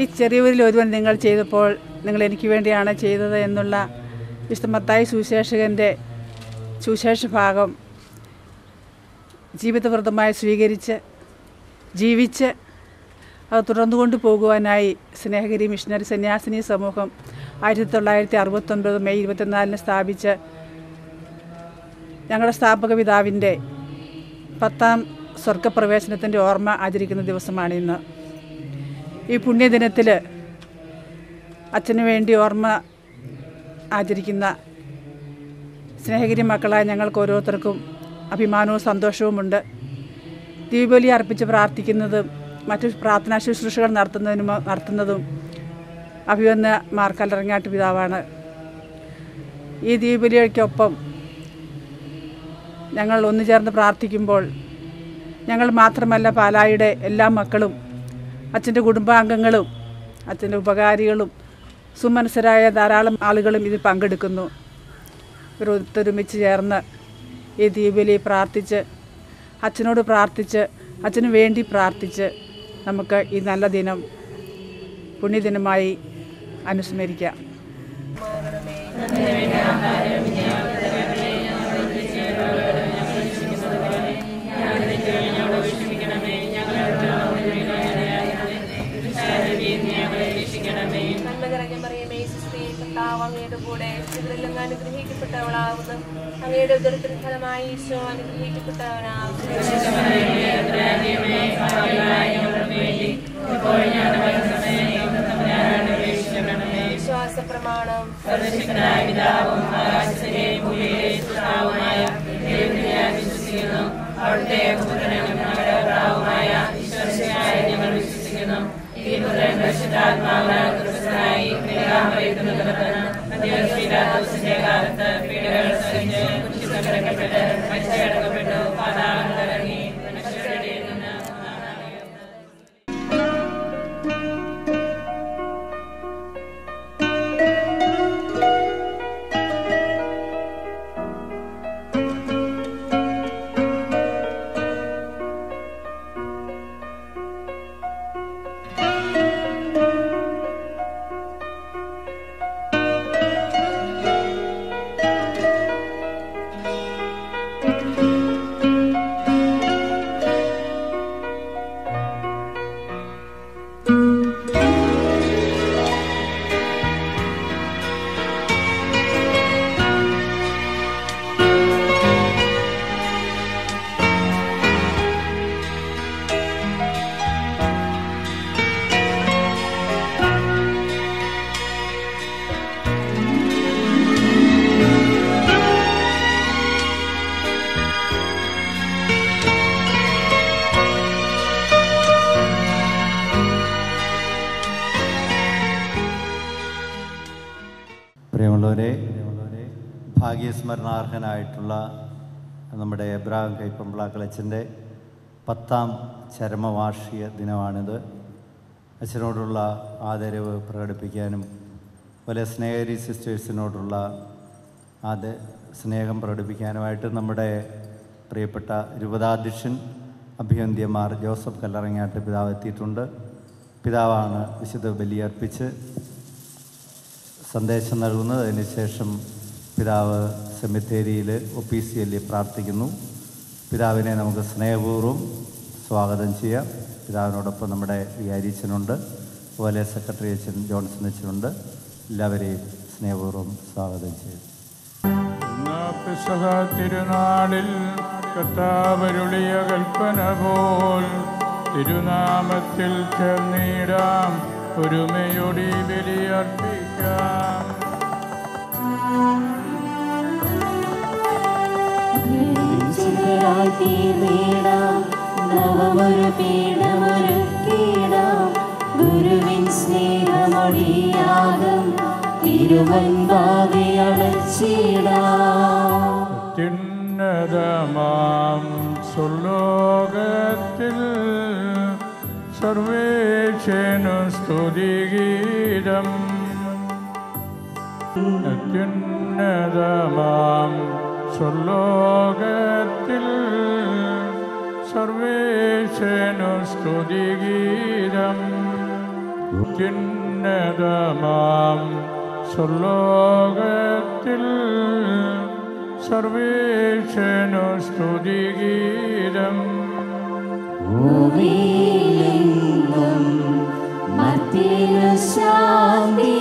ഈ ചെറിയവരിൽ ഒരുവൻ നിങ്ങൾ ചെയ്തപ്പോൾ നിങ്ങൾ എനിക്ക് വേണ്ടിയാണ് ചെയ്തത് എന്നുള്ള വിശുദ്ധമത്തായി സുവിശേഷകൻ്റെ സുവിശേഷ ഭാഗം ജീവിതവ്രതമായി സ്വീകരിച്ച് ജീവിച്ച് അത് തുടർന്നു കൊണ്ടു പോകുവാനായി സ്നേഹഗിരി മിഷണറി സന്യാസിനി സമൂഹം ആയിരത്തി തൊള്ളായിരത്തി അറുപത്തൊൻപത് മെയ് ഇരുപത്തിനാലിന് സ്ഥാപിച്ച് ഞങ്ങളുടെ സ്ഥാപക പിതാവിൻ്റെ പത്താം സ്വർഗപ്രവേശനത്തിൻ്റെ ഓർമ്മ ആചരിക്കുന്ന ദിവസമാണ് ഇന്ന് ഈ പുണ്യദിനത്തിൽ അച്ഛന് വേണ്ടി ഓർമ്മ ആചരിക്കുന്ന സ്നേഹഗിരി മക്കളായ ഞങ്ങൾക്ക് ഓരോരുത്തർക്കും അഭിമാനവും സന്തോഷവുമുണ്ട് ദീപബലി അർപ്പിച്ച് പ്രാർത്ഥിക്കുന്നതും മറ്റു പ്രാർത്ഥനാ ശുശ്രൂഷകൾ നടത്തുന്നതിനും നടത്തുന്നതും അഭിവന്ന മാർ കല്ലറങ്ങാട്ട് പിതാവാണ് ഈ ദീപബലിക്കൊപ്പം ഞങ്ങൾ ഒന്നു ചേർന്ന് പ്രാർത്ഥിക്കുമ്പോൾ ഞങ്ങൾ മാത്രമല്ല പാലായുടെ എല്ലാ മക്കളും അച്ഛൻ്റെ കുടുംബാംഗങ്ങളും അച്ഛൻ്റെ ഉപകാരികളും സുമനസ്സരായ ധാരാളം ആളുകളും ഇതിൽ പങ്കെടുക്കുന്നു ഇവർ ഒത്തൊരുമിച്ച് ചേർന്ന് ഈ ദീപലി പ്രാർത്ഥിച്ച് അച്ഛനോട് പ്രാർത്ഥിച്ച് അച്ഛന് വേണ്ടി പ്രാർത്ഥിച്ച് നമുക്ക് ഈ നല്ല ദിനം പുണ്യദിനമായി അനുസ്മരിക്കാം നന്മ നിറഞ്ഞ മറിയമേ സ്ത്രീ കർത്താവ് അങ്ങയുടെ കൂടെ സ്ത്രീകളിൽ അനുഗ്രഹിക്കപ്പെട്ടവളാവുന്നു അങ്ങയുടെ ഉദരത്തിന് ഫലമായി ഈശോ അനുഗ്രഹിക്കപ്പെട്ടവനാകുന്നു വിശ്വാസ പ്രമാണം പ്രിയമുള്ളവരെ ഭാഗ്യസ്മരണാർഹനായിട്ടുള്ള നമ്മുടെ എബ്രാഹിം കൈപ്പമ്പിളാക്കളച്ചൻ്റെ പത്താം ചരമവാർഷിക ദിനമാണിത് അച്ഛനോടുള്ള ആദരവ് പ്രകടിപ്പിക്കാനും അതുപോലെ സ്നേഹരി സിസ്റ്റേഴ്സിനോടുള്ള ആദ സ്നേഹം പ്രകടിപ്പിക്കാനുമായിട്ട് നമ്മുടെ പ്രിയപ്പെട്ട രൂപതാധ്യക്ഷൻ അഭിവന്ദ്യമാർ ജോസഫ് കല്ലറങ്ങാട്ട് പിതാവ് എത്തിയിട്ടുണ്ട് പിതാവാണ് വിശുദ്ധ ബലിയർപ്പിച്ച് സന്ദേശം നൽകുന്നത് അതിനുശേഷം പിതാവ് സെമിത്തേരിയിൽ ഒപ്പീസിയലി പ്രാർത്ഥിക്കുന്നു പിതാവിനെ നമുക്ക് സ്നേഹപൂർവ്വം സ്വാഗതം ചെയ്യാം പിതാവിനോടൊപ്പം നമ്മുടെ വികാരിച്ചനുണ്ട് അതുപോലെ സെക്രട്ടറി അച്ഛൻ ജോൺസൺ അച്ഛനുണ്ട് എല്ലാവരെയും സ്നേഹപൂർവ്വം സ്വാഗതം ചെയ്യും പെസഹ തിരുനാളിൽ കർത്താവരുളിയ കൽപ്പന പോൽ തിരുനാമത്തിൽ ചേർന്നിടാം ഒരുമയോടി ബലിയർപ്പിക്കാം ചിതരായി തീർന്നിടാം നവമൊരു പീഠമൊരുക്കിടാം ഗുരുവിൻ സ്നേഹമൊഴിയാകും തിരുവൻപാകെ അടച്ചിടാം അത്യുന്നതമാം സുലോകത്തിൽ സർവേശനു സ്തുതിഗീതം അത്യുന്നതമാം സുലോകത്തിൽ സർവേശനു സ്തുതിഗീതം അത്യുന്നതമാം സ്വർലോകത്തിൽ സർവേശനു സ്തുതിഗീതം ഭൂമിയിലെങ്ങും മർത്യനു ശാന്തി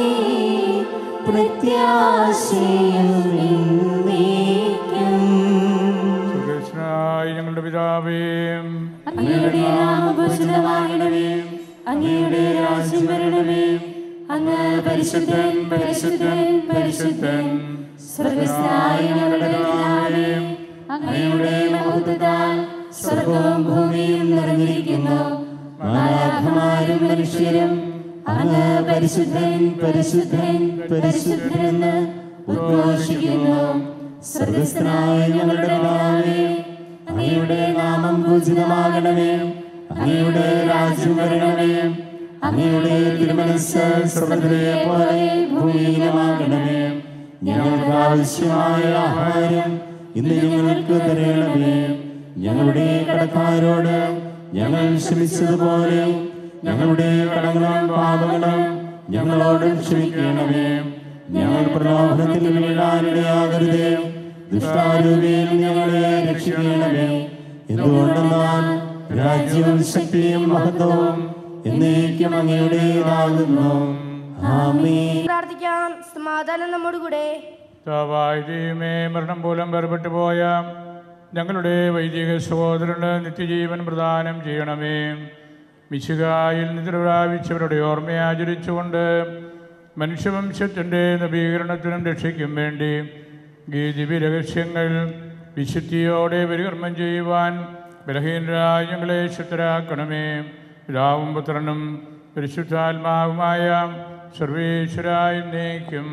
പ്രത്യാശയും എന്നേക്കും. സുകൃഷ്ണനായ ഞങ്ങളുടെ പിതാവേ അങ്ങയുടെ നാമം പൂജിതമാകണമേ അങ്ങയുടെ രാജ്യം വരണമേ അങ്ങ് പരിശുദ്ധൻ പരിശുദ്ധൻ പരിശുദ്ധൻ സ്വർഗസ്ഥനായ ഞങ്ങളുടെ പിതാവേ അങ്ങയുടെ മഹത്വത്താൽ സ്വർഗവും ഭൂമിയും നിറഞ്ഞിരിക്കുന്നു മാലാഖമാരും മനുഷ്യരും അങ്ങ് പരിശുദ്ധൻ പരിശുദ്ധൻ പരിശുദ്ധനെന്ന് ഉദ്ഘോഷിക്കുന്നു സ്വർഗസ്ഥനായ ഞങ്ങളുടെ പിതാവേ അങ്ങയുടെ നാമം പൂജിതമാകണമേ അങ്ങയുടെ രാജ്യം വരണമേ അങ്ങയുടെ തിരുമനസ് സ്വർഗത്തിലെ പോലെ ഭൂമിയിലുമാകണമേ ഞങ്ങൾക്ക് ആവശ്യമായ ആഹാരം ഇന്ന് ഞങ്ങൾക്ക് തരണമേ ഞങ്ങളുടെ കടക്കാരോട് ഞങ്ങൾ ക്ഷമിച്ചതുപോലെ ഞങ്ങളുടെ കടങ്ങളും പാപങ്ങളും ഞങ്ങളോടും ക്ഷമിക്കണമേ ഞങ്ങൾ പ്രലോഭനത്തിൽ വീഴാനിടയാകരുതേ ദുഷ്ടാരൂപിയിൽ ഞങ്ങളെ രക്ഷിക്കണമേ എന്തുകൊണ്ടെന്നാൽ രാജ്യവും ശക്തിയും മഹത്വവും എന്നേക്കും അങ്ങയുടേതാകുന്നു ആമേൻ പ്രാർത്ഥിക്കാം സമാധാനം നമ്മുടെ കൂടെ താവായ ദൈവമേ മരണം മൂലം വേർപെട്ടു പോയ ഞങ്ങളുടെ വൈദിക സഹോദരന് നിത്യജീവൻ പ്രദാനം ചെയ്യണമേ മിശുകായിൽ നിദ്ര പ്രാപിച്ചവരുടെ ഓർമ്മ ആചരിച്ചുകൊണ്ട് മനുഷ്യവംശത്തിൻ്റെ നവീകരണത്തിനും രക്ഷയ്ക്കും വേണ്ടി ഈ ദിവ്യ രഹസ്യങ്ങൾ വിശുദ്ധിയോടെ പരികർമ്മം ചെയ്യുവാൻ ബലഹീനരായ ഞങ്ങളെ ശുദ്ധരാക്കണമേ പിതാവും പുത്രനും പരിശുദ്ധാത്മാവുമായ സർവേശ്വരായി നയിക്കും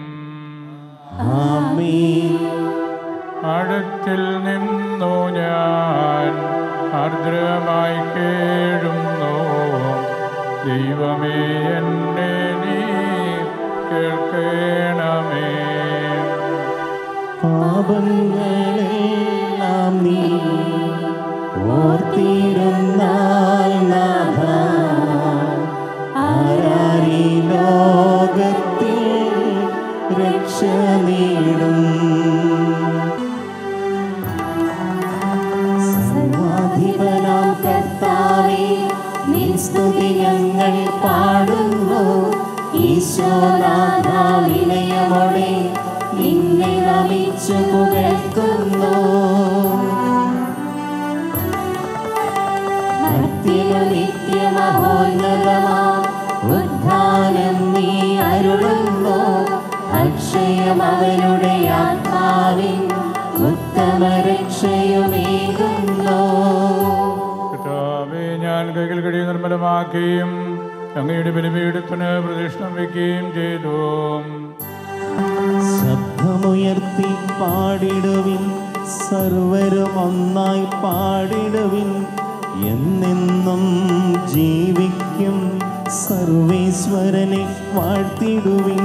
ആമേൻ അടുത്തിൽ നിന്നു ഞാൻ ആർദ്രമായി കേഴുന്നു ദൈവമേ എന്നെ നീ കേൾക്കണമേ പാപങ്ങളെല്ലാം നീ ഓർത്തിരുന്നാൽ നാഥ ആരാരീ ലോകത്തിൽ രക്ഷ നേടും സർവാധിപനാം കർത്താവേ നിൻ സ്തുതി ഞങ്ങൾ പാടുന്നു ഈശോനാഥ വിനയമോടെ നിന്നെ നമിച്ചു പുകഴ്ത്തുന്നു ഭക്തിനു നിത്യമഹോന്നതമാ ഉദ്ധാനം നീ അരുളുന്നു അക്ഷയം അവരുടെ ആത്മാവിൻ ഉത്തമ രക്ഷയുമേകുന്നു കർത്താവേ ഞാൻ കൈകൾ കഴി നിർമ്മലമാക്കുകയും അങ്ങയുടെ ബലിപീഠത്തിന് പ്രദക്ഷിണം വയ്ക്കുകയും ചെയ്തു ശബ്ദമുയർത്തി പാടിടുവിൻ സർവരും ഒന്നായി പാടിടുവിൻ എന്നെന്നും ജീവിക്കും സർവേശ്വരനെ വാഴ്ത്തിടുവിൻ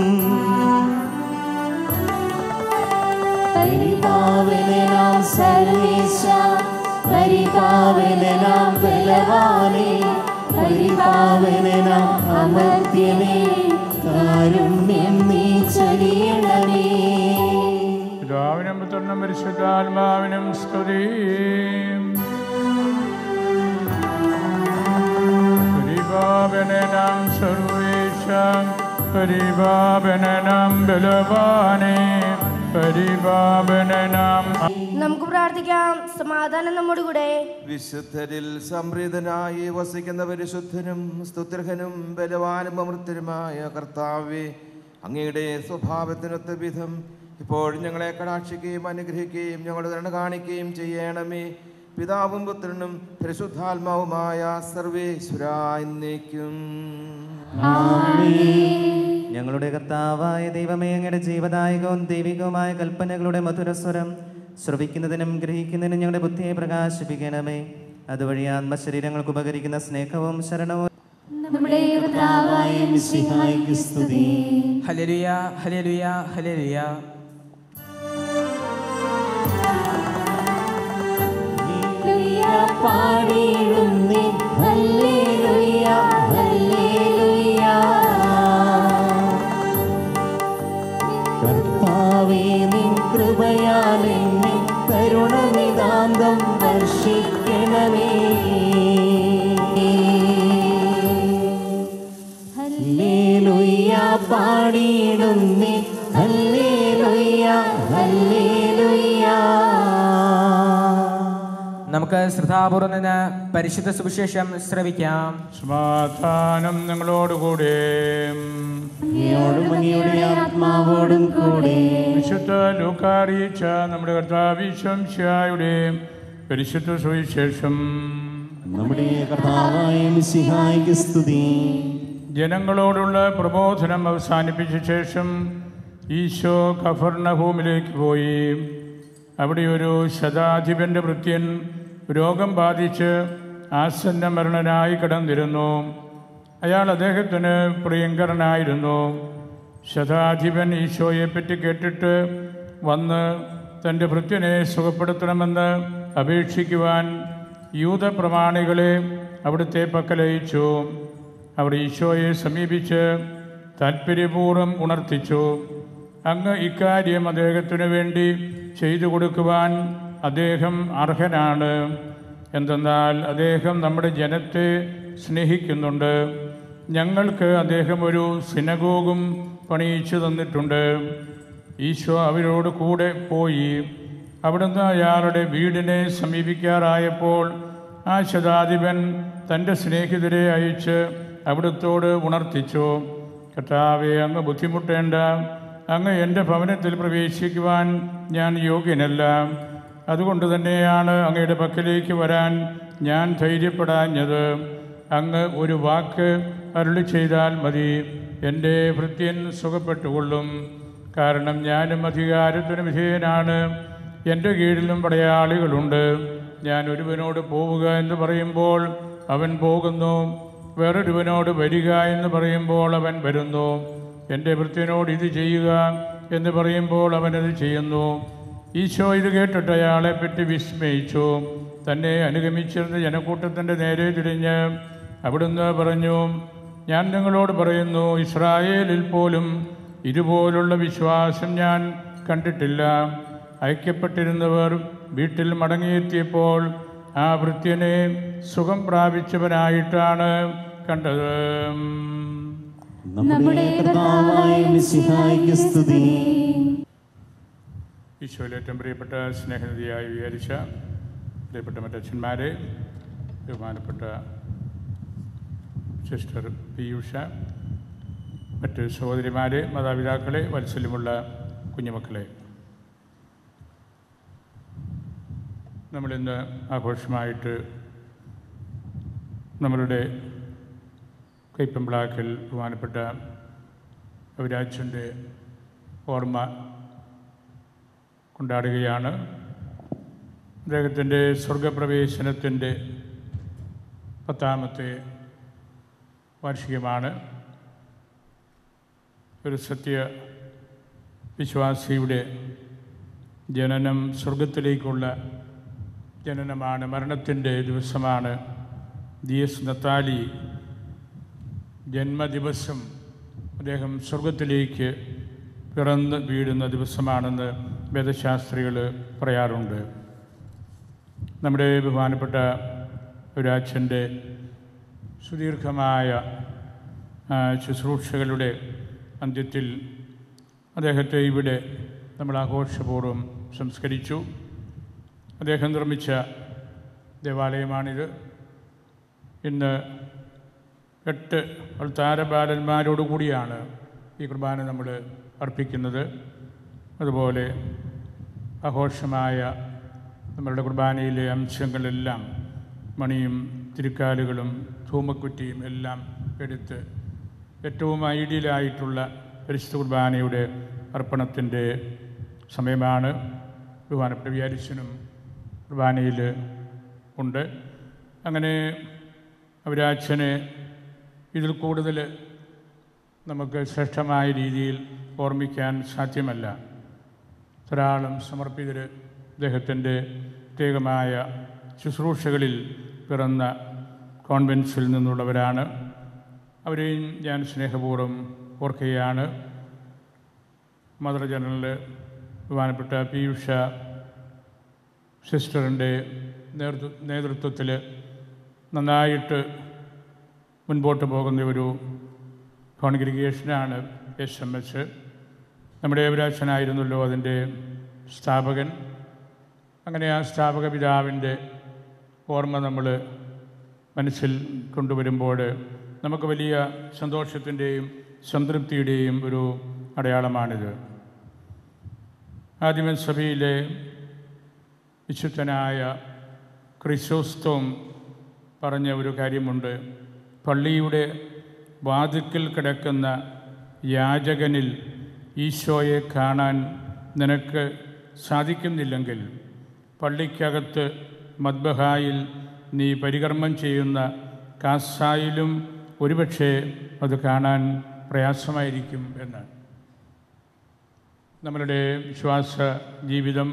പരിപാവനാം സർവേശ പരിപാവനാം ബലവാനേ പരിപാവനാം അമർത്യനേ കാരുണ്യം നീ ചൊരിയണമേ പിതാവിനും പുത്രനും പരിശുദ്ധാത്മാവിനും സ്തുതി പരിപാവനാം സർവേശ പരിപാവനാം ബലവാനേ പരിപാവനാം നമുക്ക് പ്രാർത്ഥിക്കാം സമാധാനം നമ്മുടെ കൂടെ വിശുദ്ധരിൽ സംപ്രീതനായി വസിക്കുന്ന പരിശുദ്ധനും സ്തുത്യർഹനും ബലവാനും അമൃത്തരുമായ കർത്താവെ അങ്ങയുടെ സ്വഭാവത്തിനൊത്ത വിധം ഇപ്പോൾ ഞങ്ങളെ കടാക്ഷിക്കുകയും അനുഗ്രഹിക്കുകയും ഞങ്ങളുടെ കരുണ കാണിക്കുകയും ചെയ്യണമേ പിതാവും പുത്രനും പരിശുദ്ധാത്മാവുമായ സർവേശ്വരാന്നേക്കും ഞങ്ങളുടെ കർത്താവായ ദൈവമേ അങ്ങയുടെ ജീവദായകവും ദൈവികവുമായ കൽപ്പനകളുടെ മധുരസ്വരം ശ്രവിക്കുന്നതിനും ഗ്രഹിക്കുന്നതിനും ഞങ്ങളുടെ ബുദ്ധിയെ പ്രകാശിപ്പിക്കണമേ അതുവഴി ആത്മശരീരങ്ങൾക്ക് ഉപകരിക്കുന്ന സ്നേഹവും ശരണവും നമ്മുടെ കർത്താവായ മിശിഹായ്ക്ക് സ്തുതി ഹല്ലേലൂയ ഹല്ലേലൂയ ഹല്ലേലൂയ ഹല്ലേലൂയ പാടിയിടുന്നേ ഹല്ലേലൂയ ഹല്ലേലൂയ പാടിയിടുന്നേ ഹല്ലേലൂയ ഹല്ലേലൂയ നമുക്ക് ശ്രദ്ധാപൂർവം നിന്ന് പരിശുദ്ധ സുവിശേഷം ശ്രവിക്കാം സമാധാനം നിങ്ങളോടുകൂടെ അങ്ങയോടും അങ്ങയുടെ ആത്മാവോടും കൂടെ വിശുദ്ധ ലൂക്ക അറിയിച്ച നമ്മുടെ കർത്താവിശംശായുടെ പരിശുദ്ധ സുവിശേഷം നമ്മുടെ കർത്താവായ മിശിഹായ്ക്ക് സ്തുതി ജനങ്ങളോടുള്ള പ്രബോധനം അവസാനിപ്പിച്ച ശേഷം ഈശോ കഫർണഭൂമിലേക്ക് പോയി അവിടെ ഒരു ശതാധിപന്റെ ഭൃത്യൻ രോഗം ബാധിച്ച് ആസന്ന മരണനായി കിടന്നിരുന്നു അയാൾ അദ്ദേഹത്തിന് പ്രിയങ്കരനായിരുന്നു ശതാധിപൻ ഈശോയെപ്പറ്റി കേട്ടിട്ട് വന്ന് തൻ്റെ ഭൃത്യനെ സുഖപ്പെടുത്തണമെന്ന് അപേക്ഷിക്കുവാൻ യൂതപ്രമാണികളെ അവിടുത്തെ പക്കലയച്ചു അവർ ഈശോയെ സമീപിച്ച് താൽപ്പര്യപൂർവ്വം ഉണർത്തിച്ചു അങ്ങ് ഇക്കാര്യം അദ്ദേഹത്തിനു വേണ്ടി ചെയ്തു കൊടുക്കുവാൻ അദ്ദേഹം അർഹനാണ് എന്തെന്നാൽ അദ്ദേഹം നമ്മുടെ ജനത്തെ സ്നേഹിക്കുന്നുണ്ട് ഞങ്ങൾക്ക് അദ്ദേഹം ഒരു സിനഗോഗും പണിയിച്ചു തന്നിട്ടുണ്ട് ഈശോ അവരോട് കൂടെ പോയി അവിടുന്ന് അയാളുടെ വീടിനെ സമീപിക്കാറായപ്പോൾ ആ ശതാധിപൻ തൻ്റെ സ്നേഹിതരെ അയച്ച് അവിടുത്തോട് ഉണർത്തിച്ചു കർത്താവെ അങ്ങ് ബുദ്ധിമുട്ടേണ്ട അങ്ങ് എൻ്റെ ഭവനത്തിൽ പ്രവേശിക്കുവാൻ ഞാൻ യോഗ്യനല്ല അതുകൊണ്ട് തന്നെയാണ് അങ്ങയുടെ പക്കലേക്ക് വരാൻ ഞാൻ ധൈര്യപ്പെടാഞ്ഞത് അങ്ങ് ഒരു വാക്ക് അരുളി ചെയ്താൽ മതി എൻ്റെ ഭൃത്യൻ സുഖപ്പെട്ടുകൊള്ളും കാരണം ഞാനും അധികാരത്തിന് വിധേയനാണ് എൻ്റെ കീഴിലും പടയാളികളുണ്ട് ഞാൻ ഒരുവനോട് പോവുക എന്ന് പറയുമ്പോൾ അവൻ പോകുന്നു വേറൊരുവനോട് വരിക എന്ന് പറയുമ്പോൾ അവൻ വരുന്നു എൻ്റെ ഭൃത്യനോട് ഇത് ചെയ്യുക എന്ന് പറയുമ്പോൾ അവനത് ചെയ്യുന്നു ഈശോ ഇത് കേട്ടിട്ട് അയാളെ പറ്റി വിസ്മയിച്ചു തന്നെ അനുഗമിച്ചിരുന്ന ജനക്കൂട്ടത്തിൻ്റെ നേരെ തിരിഞ്ഞ് അവിടുന്ന് പറഞ്ഞു ഞാൻ നിങ്ങളോട് പറയുന്നു ഇസ്രായേലിൽ പോലും ഇതുപോലുള്ള വിശ്വാസം ഞാൻ കണ്ടിട്ടില്ല ഐക്യപ്പെട്ടിരുന്നവർ വീട്ടിൽ മടങ്ങിയെത്തിയപ്പോൾ ആ ഭൃത്യനെ സുഖം പ്രാപിച്ചവനായിട്ടാണ് കണ്ടത് നമ്മുടെ കർത്താവായ മിശിഹായ്ക്ക് സ്തുതി ഈശോയിൽ ഏറ്റവും പ്രിയപ്പെട്ട സ്നേഹനിധിയായി വിചാരിച്ച പ്രിയപ്പെട്ട മറ്റച്ഛന്മാരെ ബഹുമാനപ്പെട്ട സിസ്റ്റർ പീയൂഷ മറ്റ് സഹോദരിമാരെ മാതാപിതാക്കളെ വത്സല്യമുള്ള കുഞ്ഞുമക്കളെ നമ്മളിന്ന് ആഘോഷമായിട്ട് നമ്മളുടെ കൈപ്പമ്പിളാക്കൽ ബഹുമാനപ്പെട്ട അവരാച്ചൻ്റെ ഓർമ്മ കൊണ്ടാടുകയാണ് അദ്ദേഹത്തിൻ്റെ സ്വർഗപ്രവേശനത്തിൻ്റെ പത്താമത്തെ വാർഷികമാണ് ഒരു സത്യ വിശ്വാസിയുടെ ജനനം സ്വർഗത്തിലേക്കുള്ള ജനനമാണ് മരണത്തിൻ്റെ ദിവസമാണ് ദിയസ് നത്താലി ജന്മദിവസം അദ്ദേഹം സ്വർഗത്തിലേക്ക് പിറന്ന് വീഴുന്ന ദിവസമാണെന്ന് വേദശാസ്ത്രികൾ പറയാറുണ്ട് നമ്മുടെ ബഹുമാനപ്പെട്ട ഒരു അച്ഛൻ്റെ സുദീർഘമായ ആ, ശുശ്രൂഷകളുടെ അന്ത്യത്തിൽ അദ്ദേഹത്തെ ഇവിടെ നമ്മൾ ആഘോഷപൂർവ്വം സംസ്കരിച്ചു അദ്ദേഹം നിർമ്മിച്ച ദേവാലയമാണിത് ഇന്ന് എട്ട് താരബാലന്മാരോടു കൂടിയാണ് ഈ കുർബാന നമ്മൾ അർപ്പിക്കുന്നത് അതുപോലെ ആഘോഷമായ നമ്മളുടെ കുർബാനയിലെ അംശങ്ങളെല്ലാം മണിയും തിരുക്കാലുകളും ധൂമക്കുറ്റിയും എല്ലാം എടുത്ത് ഏറ്റവും ഐഡിയലായിട്ടുള്ള പരിശുദ്ധ കുർബാനയുടെ അർപ്പണത്തിൻ്റെ സമയമാണ് ബഹുമാനപ്പെട്ട വ്യാരിശനും കുർബാനയിൽ ഉണ്ട് അങ്ങനെ അവരാച്ഛനെ ഇതിൽ കൂടുതൽ നമുക്ക് ശ്രേഷ്ഠമായ രീതിയിൽ ഓർമ്മിക്കാൻ സാധ്യമല്ല ധാരാളം സമർപ്പിതർ അദ്ദേഹത്തിൻ്റെ പ്രത്യേകമായ ശുശ്രൂഷകളിൽ പിറന്ന കോൺവെൻസിൽ നിന്നുള്ളവരാണ് അവരെയും ഞാൻ സ്നേഹപൂർവ്വം ഓർക്കുകയാണ് മദർ ജനറൽ ബഹുമാനപ്പെട്ട പീയൂഷ സിസ്റ്ററിൻ്റെ നേതൃ നേതൃത്വത്തിൽ നന്നായിട്ട് മുൻപോട്ട് പോകുന്ന ഒരു കോൺഗ്രിഗേഷനാണ് എസ് എം എസ് നമ്മുടെ യുവരാജനായിരുന്നല്ലോ അതിൻ്റെ സ്ഥാപകൻ അങ്ങനെ ആ സ്ഥാപക പിതാവിൻ്റെ ഓർമ്മ നമ്മൾ മനസ്സിൽ കൊണ്ടുവരുമ്പോൾ നമുക്ക് വലിയ സന്തോഷത്തിൻ്റെയും സംതൃപ്തിയുടെയും ഒരു അടയാളമാണിത് ആദിമ സഭയിലെ വിശുദ്ധനായ ക്രിസോസ്തോം പറഞ്ഞ ഒരു കാര്യമുണ്ട് പള്ളിയുടെ വാതിക്കൽ കിടക്കുന്ന യാചകനിൽ ഈശോയെ കാണാൻ നിനക്ക് സാധിക്കുന്നില്ലെങ്കിൽ പള്ളിക്കകത്ത് മദ്ബഹായിൽ നീ പരികർമ്മം ചെയ്യുന്ന കാസായിലും ഒരുപക്ഷെ അത് കാണാൻ പ്രയാസമായിരിക്കും എന്ന് നമ്മളുടെ വിശ്വാസ ജീവിതം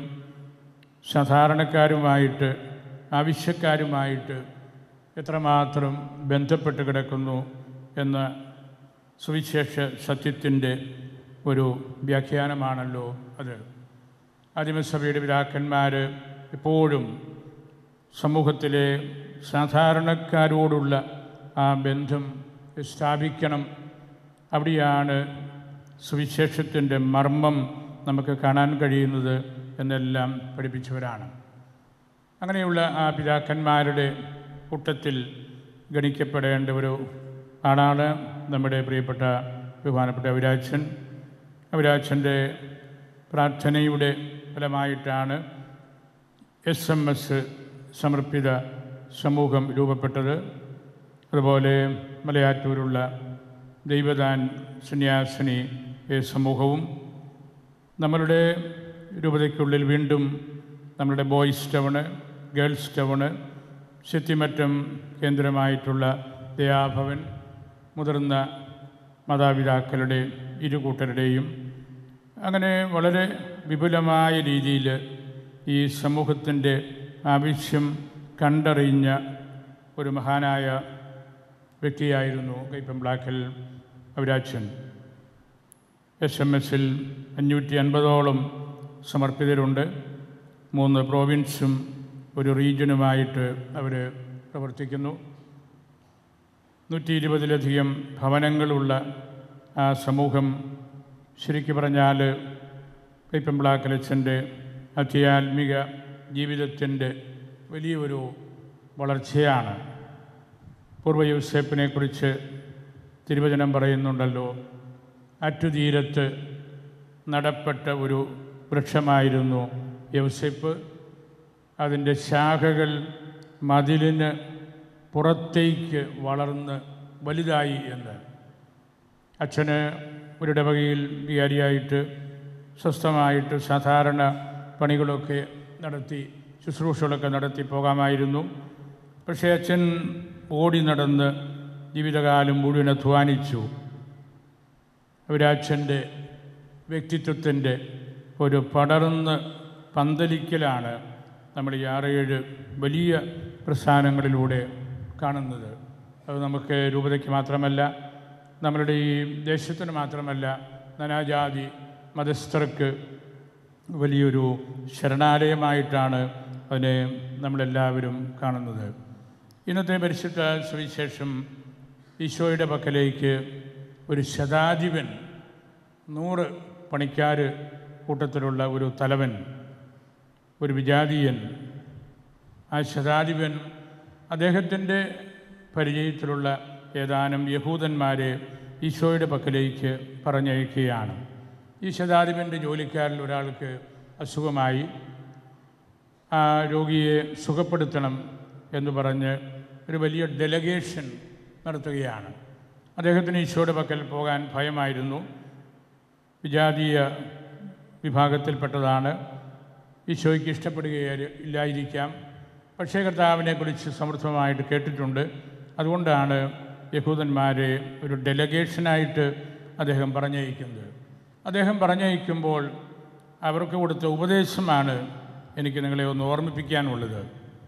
സാധാരണക്കാരുമായിട്ട് ആവശ്യക്കാരുമായിട്ട് എത്രമാത്രം ബന്ധപ്പെട്ട് കിടക്കുന്നു എന്ന സുവിശേഷ സത്യത്തിൻ്റെ ഒരു വ്യാഖ്യാനമാണല്ലോ അത് ആദിമസഭയുടെ പിതാക്കന്മാർ എപ്പോഴും സമൂഹത്തിലെ സാധാരണക്കാരോടുള്ള ആ ബന്ധം സ്ഥാപിക്കണം അവിടെയാണ് സുവിശേഷത്തിൻ്റെ മർമ്മം നമുക്ക് കാണാൻ കഴിയുന്നത് എന്നെല്ലാം പഠിപ്പിച്ചവരാണ് അങ്ങനെയുള്ള ആ പിതാക്കന്മാരുടെ കൂട്ടത്തിൽ ഗണിക്കപ്പെടേണ്ട ഒരു ആളാണ് നമ്മുടെ പ്രിയപ്പെട്ട ബഹുമാനപ്പെട്ട അവിരാജൻ അവിരാജൻ്റെ പ്രാർത്ഥനയുടെ ഫലമായിട്ടാണ് എസ് എം എസ് സമർപ്പിത സമൂഹം രൂപപ്പെട്ടത് അതുപോലെ മലയാറ്റൂരുള്ള ദൈവദാൻ സന്യാസിനി സമൂഹവും നമ്മളുടെ രൂപതയ്ക്കുള്ളിൽ വീണ്ടും നമ്മളുടെ boys town girls town Sakthimattam കേന്ദ്രമായിട്ടുള്ള ദയാഭവൻ മുതിർന്ന മാതാപിതാക്കളുടെ ഇരു കൂട്ടരുടെയും അങ്ങനെ വളരെ വിപുലമായ രീതിയിൽ ഈ സമൂഹത്തിൻ്റെ ആവശ്യം കണ്ടറിഞ്ഞ ഒരു മഹാനായ വ്യക്തിയായിരുന്നു കൈപ്പമ്പ്ലാക്കൽ അവരാച്ചൻ എസ് എം എസിൽ അഞ്ഞൂറ്റി അൻപതോളം സമർപ്പിതരുണ്ട് മൂന്ന് പ്രോവിൻസും ഒരു റീജിയനുമായിട്ട് അവർ പ്രവർത്തിക്കുന്നു നൂറ്റി ഇരുപതിലധികം ഭവനങ്ങളുള്ള ആ സമൂഹം ശരിക്കു പറഞ്ഞാൽ കൈപ്പമ്പിളാക്കലച്ചൻ്റെ അധ്യാത്മിക ജീവിതത്തിൻ്റെ വലിയൊരു വളർച്ചയാണ് പൂർവ്വ യൂസേപ്പിനെക്കുറിച്ച് തിരുവചനം പറയുന്നുണ്ടല്ലോ അറ്റുതീരത്ത് നടപ്പെട്ട ഒരു വൃക്ഷമായിരുന്നു യൗസേപ്പ് അതിൻ്റെ ശാഖകൾ മതിലിന് പുറത്തേക്ക് വളർന്ന് വലുതായി എന്ന് അച്ഛന് ഒരു ഇടവകയിൽ വികാരിയായിട്ട് സ്വസ്ഥമായിട്ട് സാധാരണ പണികളൊക്കെ നടത്തി ശുശ്രൂഷകളൊക്കെ നടത്തി പോകാമായിരുന്നു പക്ഷേ അച്ഛൻ ഓടി നടന്ന് ജീവിതകാലം മുഴുവൻ അധ്വാനിച്ചു അവരച്ഛൻ്റെ വ്യക്തിത്വത്തിൻ്റെ ഒരു പടർന്ന് പന്തലിക്കലാണ് നമ്മൾ ഈ ആറേഴ് വലിയ പ്രസ്ഥാനങ്ങളിലൂടെ കാണുന്നത് അത് നമുക്ക് രൂപതയ്ക്ക് മാത്രമല്ല നമ്മളുടെ ഈ ദേശത്തിന് മാത്രമല്ല നാനാജാതി മതസ്ഥർക്ക് വലിയൊരു ശരണാലയമായിട്ടാണ് അതിനെ നമ്മളെല്ലാവരും കാണുന്നത് ഇന്നത്തെ പരിശുദ്ധ സുവിശേഷം ഈശോയുടെ പക്കലേക്ക് ഒരു ശതാധിപൻ നൂറ് പണിക്കാർ കൂട്ടത്തിലുള്ള ഒരു തലവൻ ഒരു വിജാതീയൻ ആ ശതാധിപൻ അദ്ദേഹത്തിൻ്റെ പരിചയത്തിലുള്ള ഏതാനും യഹൂദന്മാരെ ഈശോയുടെ പക്കലേക്ക് പറഞ്ഞയക്കുകയാണ് ഈ ശതാധിപൻ്റെ ജോലിക്കാരിൽ ഒരാൾക്ക് അസുഖമായി ആ രോഗിയെ സുഖപ്പെടുത്തണം എന്ന് പറഞ്ഞ് ഒരു വലിയ ഡെലഗേഷൻ നടത്തുകയാണ് അദ്ദേഹത്തിന് ഈശോയുടെ പക്കൽ പോകാൻ ഭയമായിരുന്നു വിജാതീയ വിഭാഗത്തിൽപ്പെട്ടതാണ് ഈശോയ്ക്ക് ഇഷ്ടപ്പെടുകയോ ഇല്ലായിരിക്കാം പക്ഷേ കർത്താവിനെക്കുറിച്ച് സമൃദ്ധമായിട്ട് കേട്ടിട്ടുണ്ട് അതുകൊണ്ടാണ് യഹൂദന്മാരെ ഒരു ഡെലഗേഷനായിട്ട് അദ്ദേഹം പറഞ്ഞയക്കുന്നത് അദ്ദേഹം പറഞ്ഞയക്കുമ്പോൾ അവർക്ക് കൊടുത്ത ഉപദേശമാണ് എനിക്ക് നിങ്ങളെ ഒന്ന് ഓർമ്മിപ്പിക്കാനുള്ളത്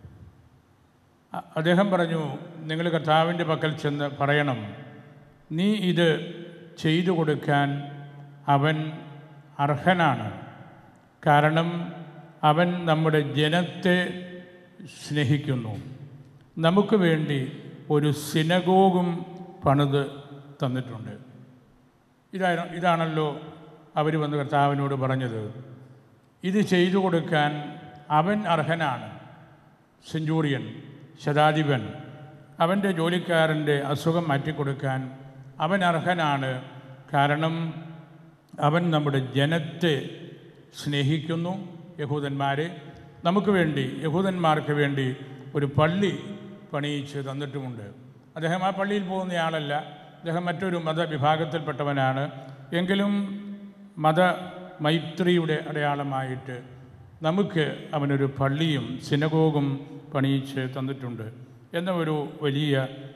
അ- അദ്ദേഹം പറഞ്ഞു നിങ്ങൾ കർത്താവിൻ്റെ പക്കൽ ചെന്ന് പറയണം നീ ഇത് ചെയ്തു കൊടുക്കാൻ അവൻ അർഹനാണ് കാരണം അവൻ നമ്മുടെ ജനത്തെ സ്നേഹിക്കുന്നു നമുക്ക് വേണ്ടി ഒരു സിനഗോഗും പണിത് തന്നിട്ടുണ്ട് ഇതാ ഇതാണല്ലോ അവർ വന്ന് കർത്താവിനോട് പറഞ്ഞത് ഇത് ചെയ്തു കൊടുക്കാൻ അവൻ അർഹനാണ് സെഞ്ചൂറിയൻ ശതാധിപൻ അവൻ്റെ ജോലിക്കാരൻ്റെ അസുഖം മാറ്റിക്കൊടുക്കാൻ അവൻ അർഹനാണ് കാരണം അവൻ നമ്മുടെ ജനത്തെ സ്നേഹിക്കുന്നു യഹൂദന്മാരെ നമുക്ക് വേണ്ടി യഹൂദന്മാർക്ക് വേണ്ടി ഒരു പള്ളി പണിയിച്ച് തന്നിട്ടുമുണ്ട് അദ്ദേഹം ആ പള്ളിയിൽ പോകുന്നയാളല്ല അദ്ദേഹം മറ്റൊരു മതവിഭാഗത്തിൽപ്പെട്ടവനാണ് എങ്കിലും മത മൈത്രിയുടെ അടയാളമായിട്ട് നമുക്ക് അവനൊരു പള്ളിയും സിനഗോഗും പണിയിച്ച് തന്നിട്ടുണ്ട് എന്ന ഒരു വലിയ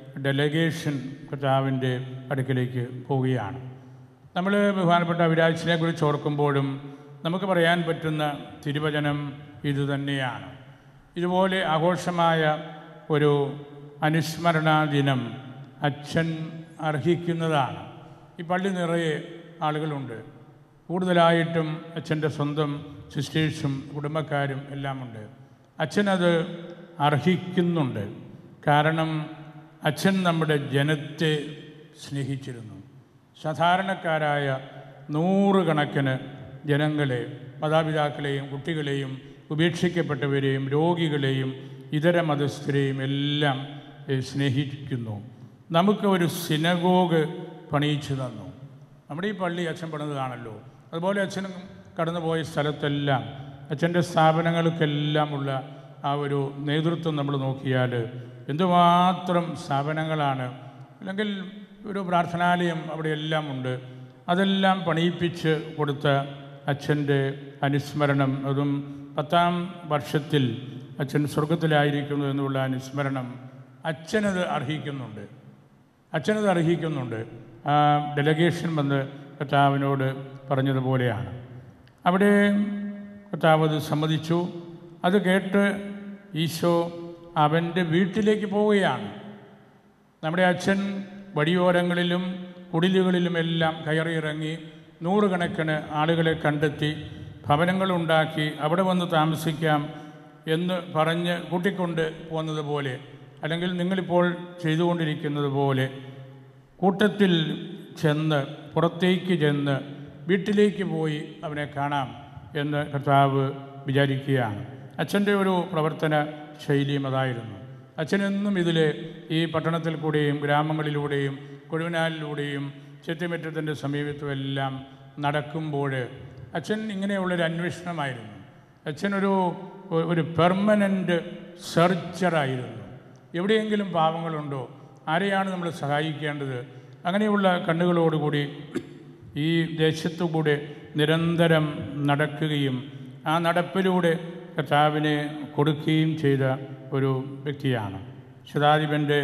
ഡെലഗേഷൻ കർത്താവിൻ്റെ അടുക്കിലേക്ക് പോവുകയാണ് നമ്മൾ ബഹുമാനപ്പെട്ട അവിരാജിനെ കുറിച്ച് ഓർക്കുമ്പോഴും നമുക്ക് പറയാൻ പറ്റുന്ന തിരുവചനം ഇതുതന്നെയാണ് ഇതുപോലെ ആഘോഷമായ ഒരു അനുസ്മരണാ ദിനം അച്ഛൻ അർഹിക്കുന്നതാണ് ഈ പള്ളി നിറയെ ആളുകളുണ്ട് കൂടുതലായിട്ടും അച്ഛൻ്റെ സ്വന്തം സിസ്റ്റേഴ്സും കുടുംബക്കാരും എല്ലാമുണ്ട് അച്ഛനത് അർഹിക്കുന്നുണ്ട് കാരണം അച്ഛൻ നമ്മുടെ ജനത്തെ സ്നേഹിച്ചിരുന്നു സാധാരണക്കാരായ നൂറുകണക്കിന് ജനങ്ങളെ മാതാപിതാക്കളെയും കുട്ടികളെയും ഉപേക്ഷിക്കപ്പെട്ടവരെയും രോഗികളെയും ഇതര മതസ്ഥരെയും എല്ലാം ഏഹ്, സ്നേഹിക്കുന്നു നമുക്ക് ഒരു സിനഗോഗ് പണിയിച്ചു തന്നു നമ്മുടെ ഈ പള്ളി അച്ഛൻ പണിതതാണല്ലോ അതുപോലെ അച്ഛൻ കടന്നുപോയ സ്ഥലത്തെല്ലാം അച്ഛൻ്റെ സ്ഥാപനങ്ങൾക്കെല്ലാമുള്ള ആ ഒരു നേതൃത്വം നമ്മൾ നോക്കിയാൽ എന്തുമാത്രം സ്ഥാപനങ്ങളാണ് അല്ലെങ്കിൽ ഒരു പ്രാർത്ഥനാലയം അവിടെയെല്ലാം ഉണ്ട് അതെല്ലാം പണിയിപ്പിച്ച് കൊടുത്ത അച്ഛൻ്റെ അനുസ്മരണം അതും പത്താം വർഷത്തിൽ അച്ഛൻ സ്വർഗത്തിലായിരിക്കുന്നു എന്നുള്ള അനുസ്മരണം അച്ഛനത് അർഹിക്കുന്നുണ്ട് അച്ഛനത് അർഹിക്കുന്നുണ്ട് ആ ഡെലഗേഷൻ വന്ന് കർത്താവിനോട് പറഞ്ഞതുപോലെയാണ് അവിടെ കർത്താവ് അത് സമ്മതിച്ചു അത് കേട്ട് ഈശോ അവൻ്റെ വീട്ടിലേക്ക് പോവുകയാണ് നമ്മുടെ അച്ഛൻ വഴിയോരങ്ങളിലും കുടിലുകളിലുമെല്ലാം കയറിയിറങ്ങി നൂറുകണക്കിന് ആളുകളെ കണ്ടെത്തി ഭവനങ്ങളുണ്ടാക്കി അവിടെ വന്ന് താമസിക്കാം എന്ന് പറഞ്ഞ് കൂട്ടിക്കൊണ്ട് പോകുന്നത് പോലെ അല്ലെങ്കിൽ നിങ്ങളിപ്പോൾ ചെയ്തുകൊണ്ടിരിക്കുന്നത് പോലെ കൂട്ടത്തിൽ ചെന്ന് പുറത്തേക്ക് ചെന്ന് വീട്ടിലേക്ക് പോയി അവനെ കാണാം എന്ന് കർത്താവ് വിചാരിക്കുകയാണ് അച്ഛൻ്റെ ഒരു പ്രവർത്തന ശൈലിയും അതായിരുന്നു അച്ഛനെന്നും ഇതിൽ ഈ പട്ടണത്തിൽ കൂടെയും ഗ്രാമങ്ങളിലൂടെയും കൊഴുവനാലിലൂടെയും ചെത്തിമറ്റത്തിൻ്റെ സമീപത്തുമെല്ലാം നടക്കുമ്പോൾ അച്ഛൻ ഇങ്ങനെയുള്ളൊരു അന്വേഷണമായിരുന്നു അച്ഛനൊരു ഒരു പെർമനൻ്റ് സെർച്ചറായിരുന്നു എവിടെയെങ്കിലും പാവങ്ങളുണ്ടോ ആരെയാണ് നമ്മൾ സഹായിക്കേണ്ടത് അങ്ങനെയുള്ള കണ്ണുകളോടുകൂടി ഈ ദേശത്തു കൂടെ നിരന്തരം നടക്കുകയും ആ നടപ്പിലൂടെ കർത്താവിനെ കൊടുക്കുകയും ചെയ്ത ഒരു വ്യക്തിയാണ് ശതാധിപൻ്റെ